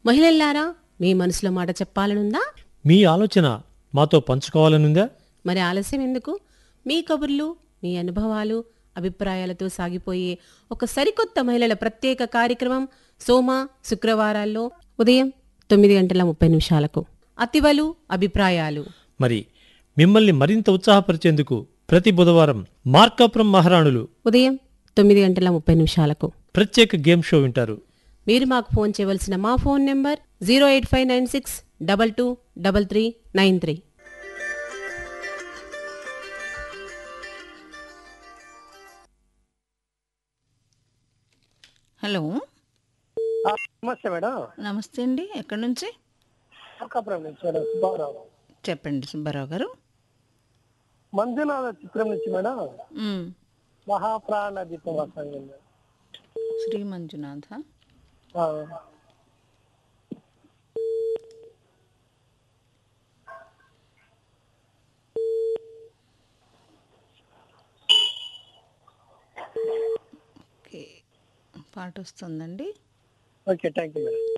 మహిళల్లారా మీ మనసులో మాట చెప్పాలనుందా మీ ఆలోచన మాతో పంచుకోవాలనుందా మరి ఆలస్యం ఎందుకు మీ కబుర్లు మీ అనుభవాలు అభిప్రాయాలతో సాగిపోయే ఒక సరికొత్త మహిళల ప్రత్యేక కార్యక్రమం సోమ శుక్రవారాల్లో ఉదయం తొమ్మిది గంటల ముప్పై నిమిషాలకు అతివలు అభిప్రాయాలు మరి మిమ్మల్ని మరింత ఉత్సాహపరిచేందుకు ప్రతి బుధవారం మార్కాపురం మహారాణులు ఉదయం తొమ్మిది గంటల ముప్పై నిమిషాలకు ప్రత్యేక గేమ్ షో వింటారు మీరు మాకు ఫోన్ చేయవలసిన మా phone number zero eight five nine six double two double three nine three hello ఆ, నమస్తే మేడం నమస్తే అండి ఎక్కడి నుంచి మార్కాపురం నుంచి మేడం సుబ్బారావు చెప్పండి సుబ్బారావు గారు మంజునాథ చిత్రం నుంచి మేడం మ్, మహాప్రాణ దీపం ఆ సంగం మేడం. శ్రీ మంజునాథ ఆ, ఓకే పాట వస్తుందండి ఓకే థ్యాంక్ యూ మేడం